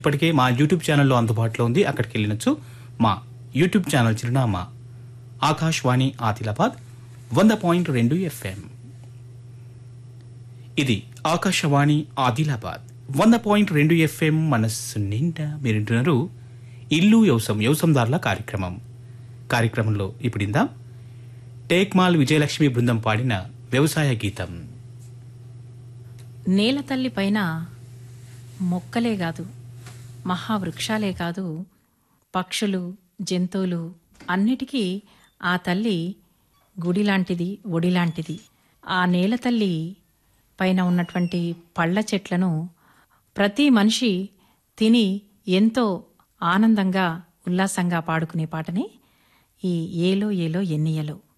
ఇప్పటికే మా యూట్యూబ్ ఛానల్లో అందుబాటులో ఉంది అక్కడికి వెళ్ళినచ్చు మా యూట్యూబ్ ఛానల్ చిరునామా ఆకాశవాణి ఆదిలాబాద్ వంద పాయింట్ రెండు ఎఫ్ఎం ఇది ఆకాశవాణి ఆదిలాబాద్ వంద పాయింట్ రెండు ఎఫ్ఎం మనస్సు నిండా మీరింటున్నారు ఇల్లు వ్యవసం వ్యవసందారుల కార్యక్రమం కార్యక్రమంలో ఇప్పుడిందాం టేక్మాల్ విజయలక్ష్మి బృందం పాడిన వ్యవసాయ గీతం నేల తల్లి పైన మొక్కలే కాదు మహావృక్షాలే కాదు పక్షులు జంతువులు అన్నిటికీ ఆ తల్లి గుడి లాంటిది ఒడి లాంటిది ఆ నేల తల్లి పైన ఉన్నటువంటి పళ్ళ చెట్లను ప్రతి మనిషి తిని ఎంతో ఆనందంగా ఉల్లాసంగా పాడుకునే పాటనే ఈ ఏలో ఏలో ఎన్నియలో